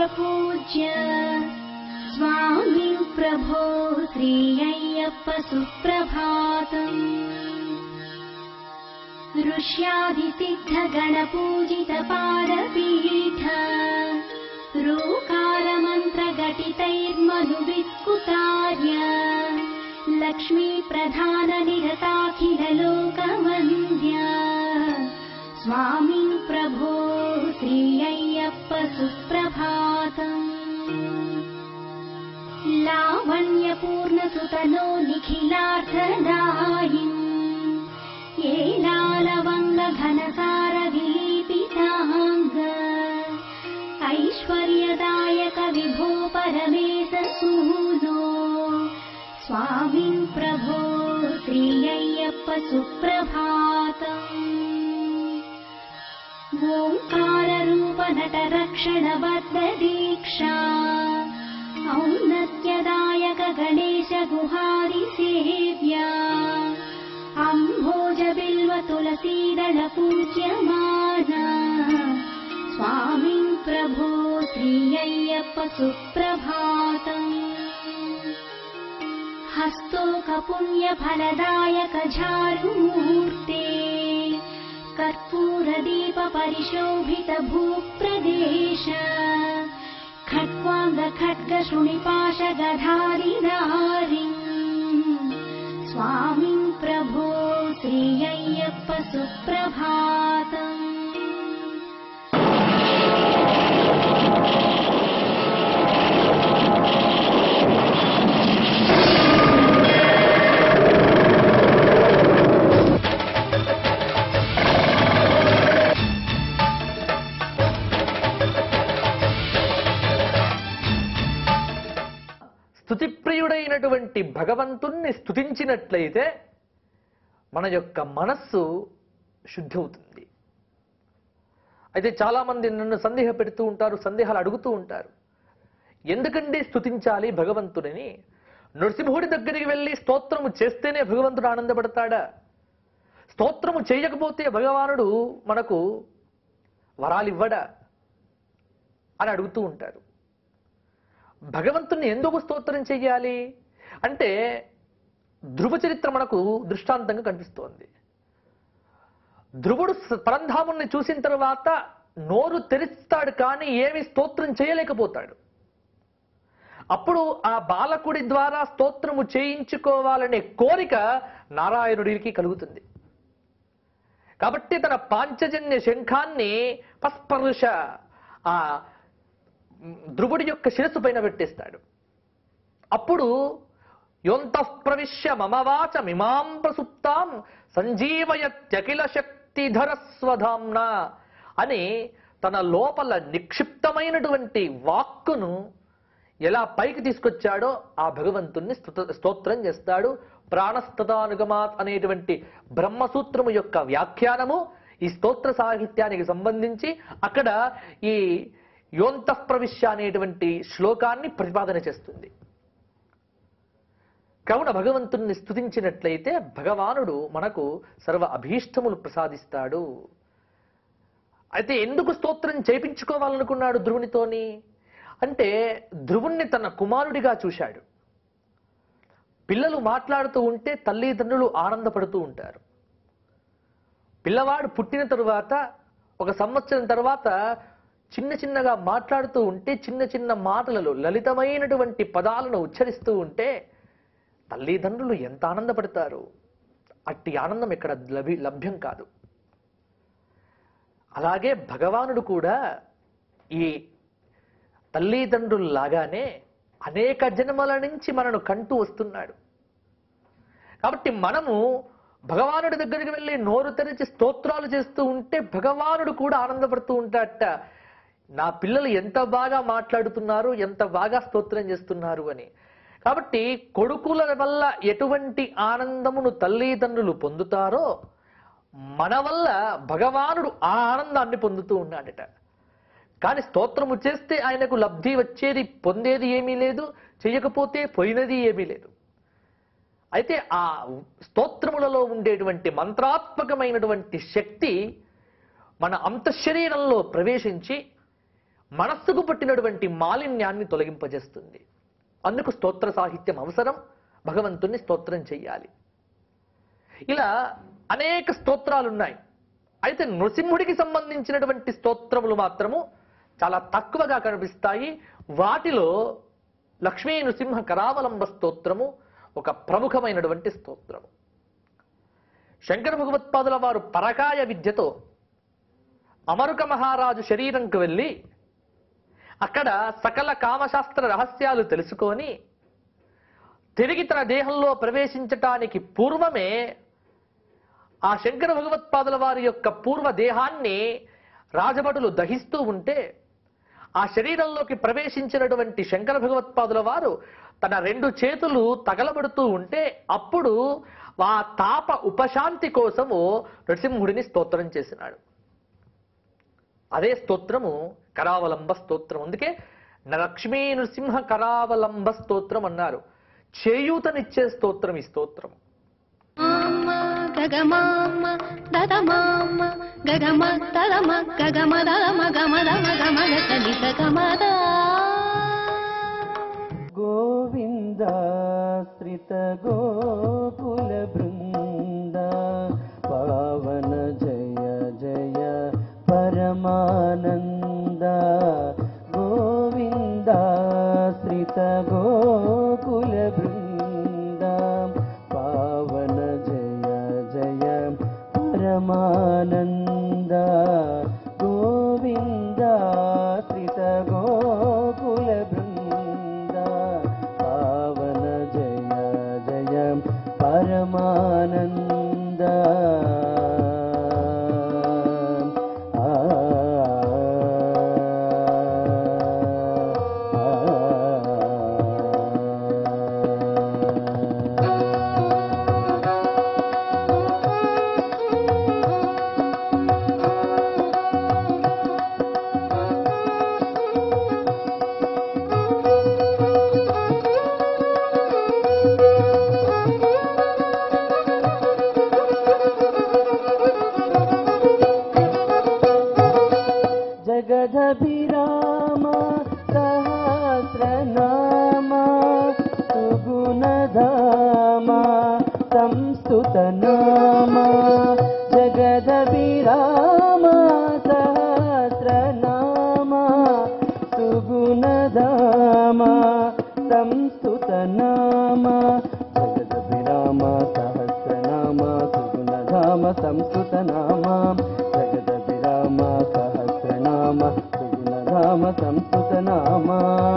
प्रपूज्य स्वामी प्रभो श्रीय्यप्प सुप्रभातम् ऋष्यादिसिद्धगणपूजितपादपीठ रूकारमन्त्रघटितैर्मनुवित्कुतार्य लक्ष्मीप्रधाननिरताखिललोकवन्द्य स्वामी प्रभो श्रीय्यप्प सुप्रभातम् लावण्यपूर्णसुतनो निखिलार्थदायिम् येलालवङ्गघनसारविलीपिताङ्ग ऐश्वर्यदायक विभो परमेश सूनो स्वामिन् प्रभो श्रीय्यप्प सुप्रभातम् ओङ्काररूप नटरक्षणबद्धदीक्षा औन्नत्यदायक गणेश गुहारिसेव्या अम्भोजबिल्व तुलसीदल पूज्यमाना स्वामिन् प्रभो श्रीय्यप्प सुप्रभातम् हस्तोकपुण्यफलदायक झारुमूर्ते कर्पूरदीप परिशोभित भूप्रदेश खट्वाङ्ग खड्ग शृणिपाश गधारिधारि स्वामिन् प्रभो श्रीय्यप्प सुप्रभातम् స్థుతిప్రియుడైనటువంటి భగవంతుణ్ణి స్థుతించినట్లయితే మన యొక్క మనస్సు శుద్ధి అవుతుంది అయితే చాలామంది నన్ను సందేహ పెడుతూ ఉంటారు సందేహాలు అడుగుతూ ఉంటారు ఎందుకండి స్థుతించాలి భగవంతుడిని నృసింహుడి దగ్గరికి వెళ్ళి స్తోత్రము చేస్తేనే భగవంతుడు ఆనందపడతాడా స్తోత్రము చేయకపోతే భగవానుడు మనకు వరాలు ఇవ్వడా అని అడుగుతూ ఉంటారు భగవంతుని ఎందుకు స్తోత్రం చెయ్యాలి అంటే ధ్రువ చరిత్ర మనకు దృష్టాంతంగా కనిపిస్తోంది ధ్రువుడు స- పరంధాముని చూసిన తర్వాత నోరు తెరిస్తాడు కానీ ఏమి స్తోత్రం చేయలేకపోతాడు అప్పుడు ఆ బాలకుడి ద్వారా స్తోత్రము చేయించుకోవాలనే కోరిక నారాయణుడికి కలుగుతుంది కాబట్టి తన పాంచజన్య శంఖాన్ని పస్పర్శ ఆ ధ్రువుడి యొక్క శిరస్సు పైన పెట్టేస్తాడు అప్పుడు యొంతః ప్రవిశ్య మమవాచ మిమాం ప్రసుప్తాం సంజీవయత్యఖిల శక్తిధర స్వధాంన అని తన లోపల నిక్షిప్తమైనటువంటి వాక్కును ఎలా పైకి తీసుకొచ్చాడో ఆ భగవంతుణ్ణి స్తుత- స్తోత్రం చేస్తాడు ప్రాణస్తతానుగమాత్ అనేటువంటి బ్రహ్మసూత్రము యొక్క వ్యాఖ్యానము ఈ స్తోత్ర సాహిత్యానికి సంబంధించి అక్కడ ఈ యోంతః ప్రవిశ్య అనేటువంటి శ్లోకాన్ని ప్రతిపాదన చేస్తుంది కావున భగవంతుణ్ణి స్తుతించినట్లయితే భగవానుడు మనకు సర్వ అభీష్టములు ప్రసాదిస్తాడు అయితే ఎందుకు స్తోత్రం చేయించుకోవాలనుకున్నాడు ధ్రువునితోని అంటే ధ్రువుణ్ణి తన కుమారుడిగా చూశాడు పిల్లలు మాట్లాడుతూ ఉంటే తల్లిదండ్రులు ఆనందపడుతూ ఉంటారు పిల్లవాడు పుట్టిన తరువాత ఒక సంవత్సరం తర్వాత చిన్న చిన్నగా మాట్లాడుతూ ఉంటే చిన్న చిన్న మాటలలో లలితమైనటువంటి పదాలను ఉచ్చరిస్తూ ఉంటే తల్లిదండ్రులు ఎంత ఆనందపడతారు అట్టి ఆనందం ఇక్కడ లభి లభ్యం కాదు అలాగే భగవానుడు కూడా ఈ తల్లిదండ్రుల్లాగానే అనేక జన్మల నుంచి మనను కంటూ వస్తున్నాడు కాబట్టి మనము భగవానుడి దగ్గరికి వెళ్ళి నోరు తెరిచి స్తోత్రాలు చేస్తూ ఉంటే భగవానుడు కూడా ఆనందపడుతూ ఉంటాడట నా పిల్లలు ఎంత బాగా మాట్లాడుతున్నారు ఎంత బాగా స్తోత్రం చేస్తున్నారు అని కాబట్టి కొడుకుల వల్ల ఎటువంటి ఆనందమును తల్లిదండ్రులు పొందుతారో మన వల్ల భగవానుడు ఆ ఆనందాన్ని పొందుతూ ఉన్నాడట కానీ స్తోత్రము చేస్తే ఆయనకు లబ్ధి వచ్చేది పొందేది ఏమీ లేదు చేయకపోతే పోయినది ఏమీ లేదు అయితే ఆ స్తోత్రములలో ఉండేటువంటి మంత్రాత్మకమైనటువంటి శక్తి మన అంతఃశరీరంలో ప్రవేశించి మనస్సుకు పట్టినటువంటి మాలిన్యాన్ని తొలగింపజేస్తుంది అందుకు స్తోత్ర సాహిత్యం అవసరం భగవంతుణ్ణి స్తోత్రం చెయ్యాలి ఇలా అనేక స్తోత్రాలు ఉన్నాయి అయితే నృసింహుడికి సంబంధించినటువంటి స్తోత్రములు మాత్రము చాలా తక్కువగా కనిపిస్తాయి వాటిలో లక్ష్మీ నృసింహ కరావలంబ స్తోత్రము ఒక ప్రముఖమైనటువంటి స్తోత్రము శంకర భగవత్పాదుల వారు పరకాయ విద్యతో అమరుక మహారాజు శరీరంకు వెళ్ళి అక్కడ సకల కామశాస్త్ర రహస్యాలు తెలుసుకొని తిరిగి తన దేహంలో ప్రవేశించటానికి పూర్వమే ఆ శంకర భగవత్పాదుల వారి యొక్క పూర్వ దేహాన్ని రాజభటులు దహిస్తూ ఉంటే ఆ శరీరంలోకి ప్రవేశించినటువంటి శంకర భగవత్పాదుల వారు తన రెండు చేతులు తగలబడుతూ ఉంటే అప్పుడు ఆ తాప ఉపశాంతి కోసము నృసింహుడిని స్తోత్రం చేసినాడు అదే స్తోత్రము కరావలంబ స్తోత్రం అందుకే లక్ష్మీ నృసింహ కరావలంబ స్తోత్రం అన్నారు చేయూతనిచ్చే స్తోత్రం ఈ స్తోత్రం మామ గగమామ దదమామ గగమ దదమ గగమ దదమ గమ దమ గమ గలి గగమద गोविन्दाश्रित गोकुल बृन्द पावन जय जय परमानन्द गोविन्दाश्रित गोकुल बृन्द पावन जय जय परमानन्द गोविन्दाश्रित गोकुल बृन्द पावन जय जय परमानन्द आ, जगदभिराम सहस्रनाम सुगुणधाम संस्तुतनाम जगदभिराम सहस्रनाम सुगुणधाम संस्तुतनाम जगदभिराम सहस्रनाम सुगुणधाम संस्तुतनाम जगदभिराम सहस्रनाम सुगुणधाम संस्तुतनाम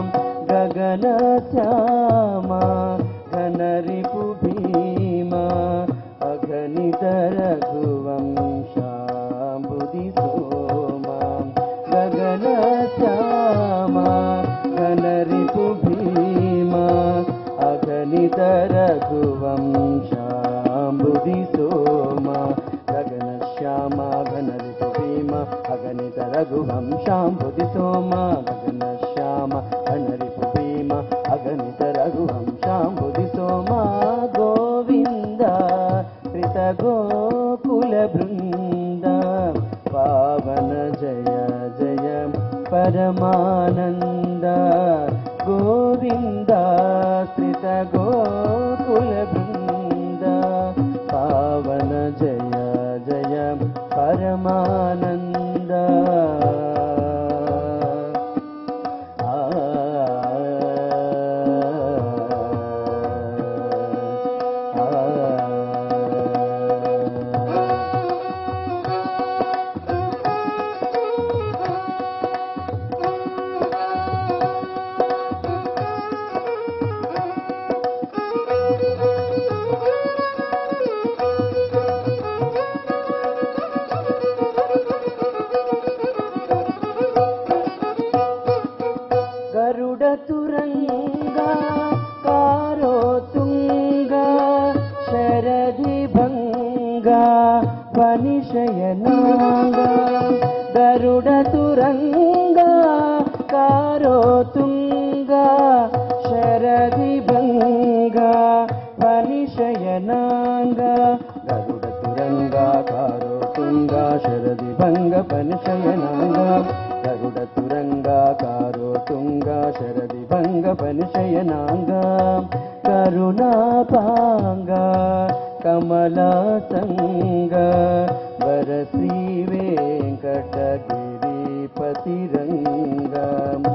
गगनश्याम घनरिपु भीमा अघनित रघुवंशाम्बुदि सोमा गगनश्याम घनरिपु भीमा अघनित रघुवंशाम्बुदि सोमा गगनश्याम घनरिपु भीमा अगणित रघुवंशाम्बुदि सोमा गगनश्याम घनरिपु भीमा अगणित रघुवंशाम्बुदि सोमा गोविन्द कृत गोकुल बृन्द पावन जय जय परमानन्द गोविन्द श्रित गोकुल बृन्द पावन जय जय परमानन्द आ, आ, गरुडतुरङ्गा कारोतुङ्गा शरदिभङ्गा वनिशयनाङ्गा गरुडतुरङ्गा कारोतुङ्गा शरदिभङ्गा वनिशयनाङ्गा गरुडतुरङ्गा कारोतुङ्गा शरदिभङ्ग पनिशयनाङ्गा గరుడ తురంగా కారో తుంగా శరది భంగ పనిశయనాంగా కరుణాపాంగా కమలాసంగా వర శ్రీ వెంకటగిరిపతిరంగా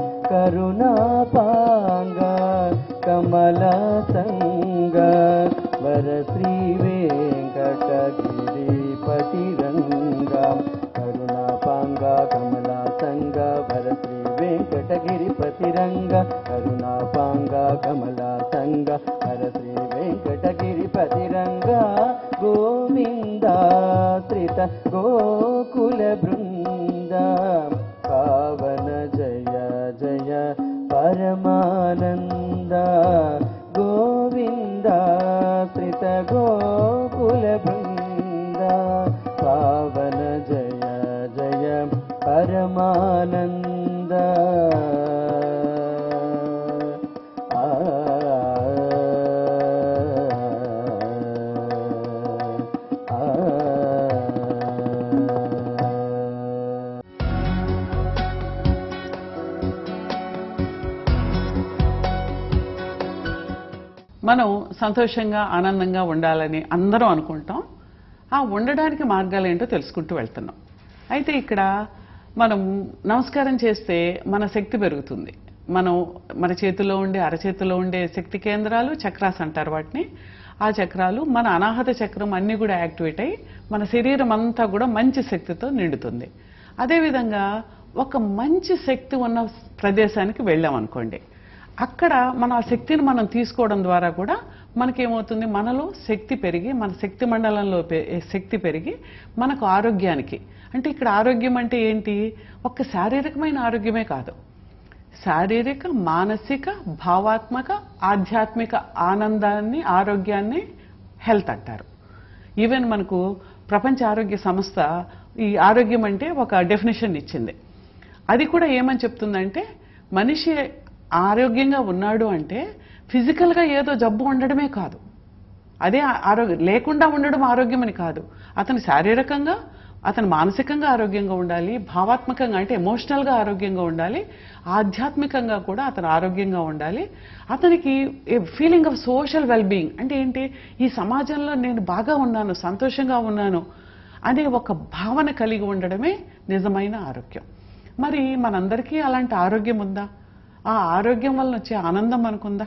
కరుణాపాంగా కమలాసంగా వర శ్రీ వెంకటగిరిపతిరంగా కరుణాపాంగా కమలాసంగా వర శ్రీ వెంకటగిరిపతిరంగా కరుణాపాంగా కమలాసంగా వర శ్రీ వెంకటగిరిపతిరంగా గోవిందాశ్రిత గోకుల బృంద పావన జయ జయ పరమానంద గోవిందాశ్రిత గోకుల బృంద పావన జయ జయ పరమానంద ఆ ఆ మనం సంతోషంగా ఆనందంగా ఉండాలని అందరం అనుకుంటాం ఆ ఉండడానికి మార్గాలు ఏంటో తెలుసుకుంటూ వెళ్తున్నాం అయితే ఇక్కడ మనం నమస్కారం చేస్తే మన శక్తి పెరుగుతుంది మనం మన చేతిలో ఉండే అరచేతిలో ఉండే శక్తి కేంద్రాలు చక్రాస్ అంటారు వాటిని ఆ చక్రాలు మన అనాహత చక్రం అన్నీ కూడా యాక్టివేట్ అయ్యి మన శరీరం అంతా కూడా మంచి శక్తితో నిండుతుంది అదేవిధంగా ఒక మంచి శక్తి ఉన్న ప్రదేశానికి వెళ్ళాం అనుకోండి అక్కడ మన ఆ శక్తిని మనం తీసుకోవడం ద్వారా కూడా మనకేమవుతుంది మనలో శక్తి పెరిగి మన శక్తి మండలంలో పె- శక్తి పెరిగి మనకు ఆరోగ్యానికి అంటే ఇక్కడ ఆరోగ్యం అంటే ఏంటి ఒక్క శారీరకమైన ఆరోగ్యమే కాదు శారీరక మానసిక భావాత్మక ఆధ్యాత్మిక ఆనందాన్ని ఆరోగ్యాన్ని హెల్త్ అంటారు ఈవెన్ మనకు ప్రపంచ ఆరోగ్య సంస్థ ఈ ఆరోగ్యం అంటే ఒక డెఫినేషన్ ఇచ్చింది అది కూడా ఏమని చెప్తుందంటే మనిషి ఆరోగ్యంగా ఉన్నాడు అంటే ఫిజికల్గా ఏదో జబ్బు ఉండడమే కాదు అదే ఆ- ఆరోగ్యం లేకుండా ఉండడం ఆరోగ్యం అని కాదు అతను శారీరకంగా అతను మానసికంగా ఆరోగ్యంగా ఉండాలి భావాత్మకంగా అంటే ఎమోషనల్గా ఆరోగ్యంగా ఉండాలి ఆధ్యాత్మికంగా కూడా అతను ఆరోగ్యంగా ఉండాలి అతనికి ఫీలింగ్ ఆఫ్ సోషల్ వెల్బీయింగ్ అంటే ఏంటి ఈ సమాజంలో నేను బాగా ఉన్నాను సంతోషంగా ఉన్నాను అనే ఒక భావన కలిగి ఉండడమే నిజమైన ఆరోగ్యం మరి మనందరికీ అలాంటి ఆరోగ్యం ఉందా ఆ ఆరోగ్యం వలన వచ్చే ఆనందం మనకుందా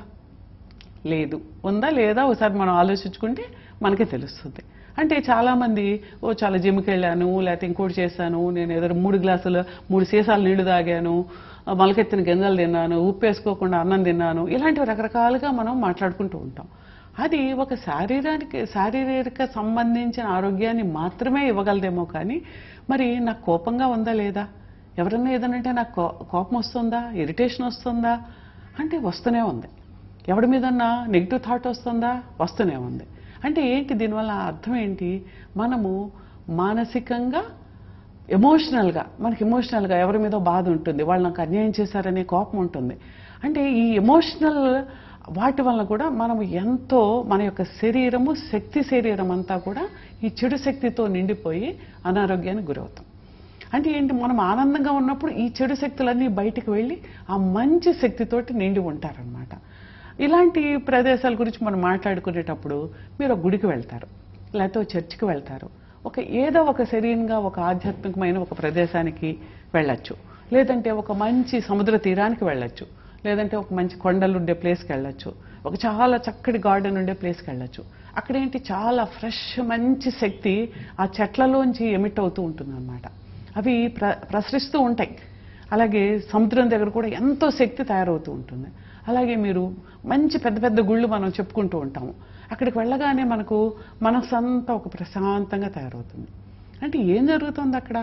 లేదు ఉందా లేదా ఒకసారి మనం ఆలోచించుకుంటే మనకి తెలుస్తుంది అంటే చాలామంది ఓ చాలా జిమ్కి వెళ్ళాను లేకపోతే ఇంకోటి చేశాను నేను ఏదో మూడు గ్లాసులు మూడు సీసాలు నీళ్లు తాగాను ఆ, మొలకెత్తిన గింజలు తిన్నాను ఉప్పు వేసుకోకుండా అన్నం తిన్నాను ఇలాంటివి రకరకాలుగా మనం మాట్లాడుకుంటూ ఉంటాం అది ఒక శారీరానికి శారీరక సంబంధించిన ఆరోగ్యాన్ని మాత్రమే ఇవ్వగలదేమో కానీ మరి నాకు కోపంగా ఉందా లేదా ఎవరన్నా ఏదనంటే నాకు కో- కోపం వస్తుందా ఇరిటేషన్ వస్తుందా అంటే వస్తూనే ఉంది ఎవడి మీదన్నా నెగిటివ్ థాట్ వస్తుందా వస్తూనే ఉంది అంటే ఏంటి దీనివల్ల అర్థం ఏంటి మనము మానసికంగా ఎమోషనల్గా మనకి ఎమోషనల్గా ఎవరి మీద బాధ ఉంటుంది వాళ్ళు నాకు అన్యాయం చేశారనే కోపం ఉంటుంది అంటే ఈ ఎమోషనల్ వాటి వల్ల కూడా మనం ఎంతో మన యొక్క శరీరము శక్తి శరీరం అంతా కూడా ఈ చెడు శక్తితో నిండిపోయి అనారోగ్యానికి గురవుతాం అంటే ఏంటి మనం ఆనందంగా ఉన్నప్పుడు ఈ చెడు శక్తులన్నీ బయటికి వెళ్ళి ఆ మంచి శక్తితోటి నిండి ఉంటారనమాట ఇలాంటి ప్రదేశాల గురించి మనం మాట్లాడుకునేటప్పుడు మీరు ఒక గుడికి వెళ్తారు లేకపోతే ఒక చర్చికి వెళ్తారు ఒక ఏదో ఒక శరీరంగా ఒక ఆధ్యాత్మికమైన ఒక ప్రదేశానికి వెళ్ళొచ్చు లేదంటే ఒక మంచి సముద్ర తీరానికి వెళ్ళొచ్చు లేదంటే ఒక మంచి కొండలు ఉండే ప్లేస్కి వెళ్ళొచ్చు ఒక చాలా చక్కటి గార్డెన్ ఉండే ప్లేస్కి వెళ్ళొచ్చు అక్కడ ఏంటి చాలా ఫ్రెష్ మంచి శక్తి ఆ చెట్లలోంచి ఎమిట్ అవుతూ ఉంటుందన్నమాట అవి ప్ర ప్రసరిస్తూ ఉంటాయి అలాగే సముద్రం దగ్గర కూడా ఎంతో శక్తి తయారవుతూ ఉంటుంది అలాగే మీరు మంచి పెద్ద పెద్ద గుళ్ళు మనం చెప్పుకుంటూ ఉంటాము అక్కడికి వెళ్ళగానే మనకు మనసంతా ఒక ప్రశాంతంగా తయారవుతుంది అంటే ఏం జరుగుతుంది అక్కడ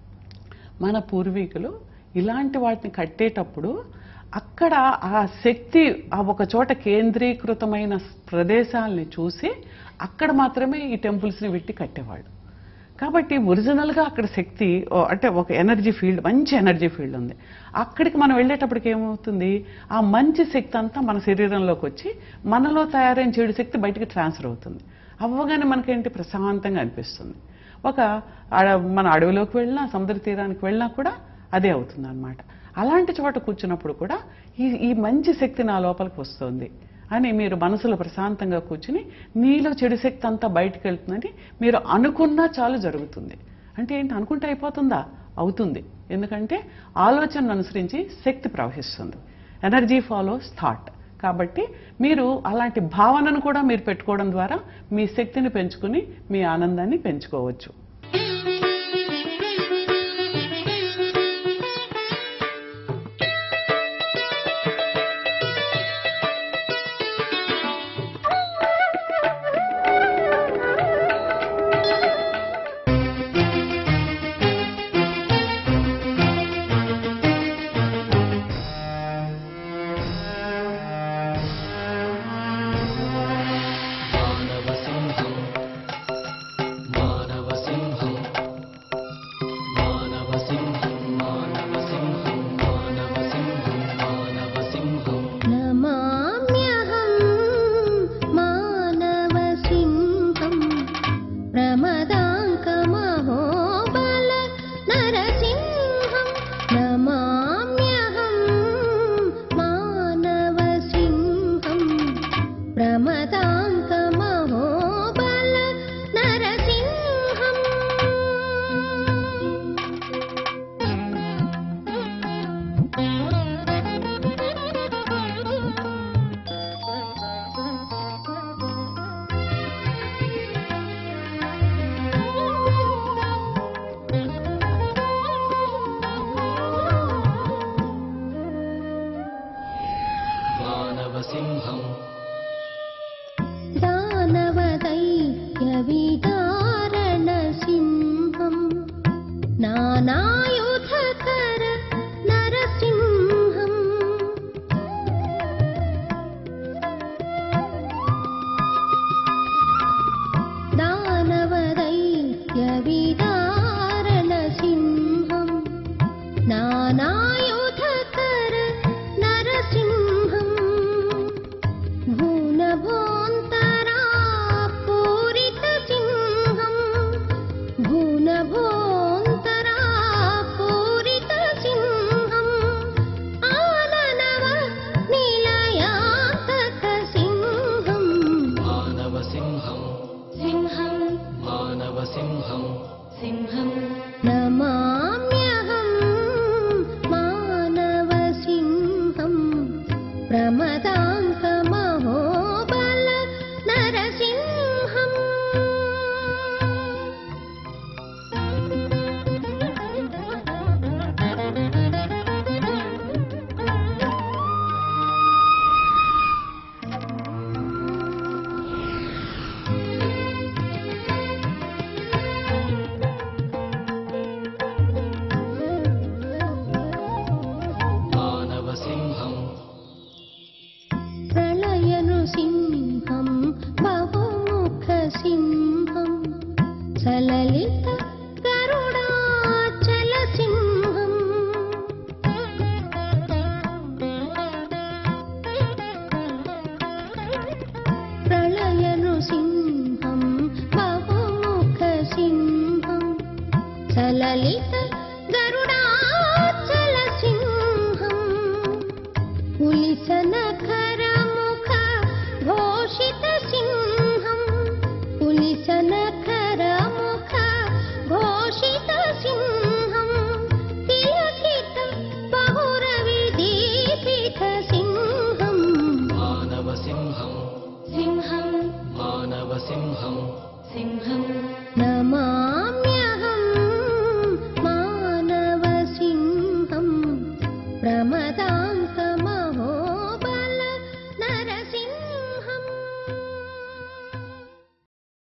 మన పూర్వీకులు ఇలాంటి వాటిని కట్టేటప్పుడు అక్కడ ఆ శక్తి ఆ ఒక చోట కేంద్రీకృతమైన ప్రదేశాలని చూసి అక్కడ మాత్రమే ఈ టెంపుల్స్ని పెట్టి కట్టేవాళ్ళు కాబట్టి ఒరిజినల్గా అక్కడ శక్తి ఓ, అంటే ఒక ఎనర్జీ ఫీల్డ్ మంచి ఎనర్జీ ఫీల్డ్ ఉంది అక్కడికి మనం వెళ్ళేటప్పటికి ఏమవుతుంది ఆ మంచి శక్తి అంతా మన శరీరంలోకి వచ్చి మనలో తయారైన చెడు శక్తి బయటికి ట్రాన్స్ఫర్ అవుతుంది అవ్వగానే మనకేంటి ప్రశాంతంగా అనిపిస్తుంది ఒక అడ- మన అడవిలోకి వెళ్ళినా సముద్ర తీరానికి వెళ్ళినా కూడా అదే అవుతుంది అనమాట అలాంటి చోట కూర్చున్నప్పుడు కూడా ఈ ఈ మంచి శక్తి నా లోపలికి వస్తుంది అని మీరు మనసులో ప్రశాంతంగా కూర్చుని నీలో చెడు శక్తి అంతా బయటకు వెళ్తుందని మీరు అనుకున్నా చాలు జరుగుతుంది అంటే ఏంటి అనుకుంటే అయిపోతుందా అవుతుంది ఎందుకంటే ఆలోచనను అనుసరించి శక్తి ప్రవహిస్తుంది ఎనర్జీ ఫాలోస్ థాట్ కాబట్టి మీరు అలాంటి భావనను కూడా మీరు పెట్టుకోవడం ద్వారా మీ శక్తిని పెంచుకుని మీ ఆనందాన్ని పెంచుకోవచ్చు नमाम्यहं मानवसिंहं प्रमदाङ्कमहोबल नरसिंहं नमाम्यहं मानवसिंहं प्रमदाङ्कमहोबल दानवदैत्यविदारणसिंहं नानायुधकर नरसिंहम् दानवदैत्यविदारणसिंहं नानायुधकर नरसिंहम् भूनभोऽन्तरा पूरितसिंहम् भूनभोऽन्तरा पूरितसिंहम् आननव निलयान्तकसिंहम् सिंहम् सिंहम् नमाम्यहं मानवसिंहं प्रमदाङ्कमहोबल नरसिंहम् प्रलयनृसिंहं बहुमुखसिंहं सललित गरुडाचलसिंहम् प्रलयनृसिंहं बहुमुखसिंहं सललित